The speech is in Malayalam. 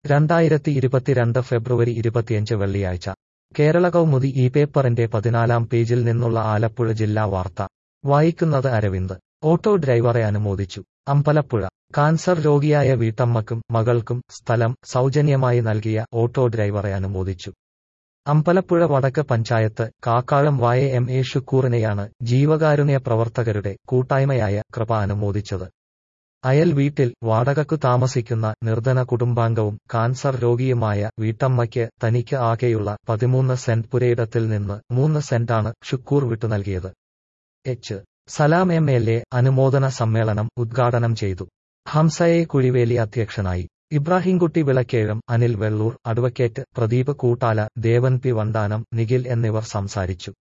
രണ്ടായിരത്തി ഇരുപത്തിരണ്ട് ഫെബ്രുവരി ഇരുപത്തിയഞ്ച് വെള്ളിയാഴ്ച കേരള കൗമുദി ഈ പേപ്പറിന്റെ പതിനാലാം പേജിൽ നിന്നുള്ള ആലപ്പുഴ ജില്ലാ വാർത്ത വായിക്കുന്നത് അരവിന്ദ് ഓട്ടോ ഡ്രൈവറെ അനുമോദിച്ചു അമ്പലപ്പുഴ കാൻസർ രോഗിയായ വീട്ടമ്മക്കും മകൾക്കും സ്ഥലം സൗജന്യമായി നൽകിയ ഓട്ടോ ഡ്രൈവറെ അനുമോദിച്ചു അമ്പലപ്പുഴ വടക്ക് പഞ്ചായത്ത് കാക്കാഴം വായ എം എ ഷുക്കൂറിനെയാണ് ജീവകാരുണ്യ പ്രവർത്തകരുടെ കൂട്ടായ്മയായ കൃപ അനുമോദിച്ചത് അയൽ വീട്ടിൽ വാടകക്കു താമസിക്കുന്ന നിർധന കുടുംബാംഗവും കാൻസർ രോഗിയുമായ വീട്ടമ്മയ്ക്ക് തനിക്ക് ആകെയുള്ള പതിമൂന്ന് സെന്റ് പുരയിടത്തിൽ നിന്ന് മൂന്ന് സെന്റാണ് ഷുക്കൂർ വിട്ടു നൽകിയത് H Salam M L A അനുമോദന സമ്മേളനം ഉദ്ഘാടനം ചെയ്തു ഹംസയെ കുഴിവേലി അധ്യക്ഷനായി ഇബ്രാഹിംകുട്ടി വിളക്കേഴം അനിൽ വെള്ളൂർ അഡ്വക്കേറ്റ് പ്രദീപ് കൂട്ടാല ദേവൻ പി വണ്ടാനം നിഖിൽ എന്നിവർ സംസാരിച്ചു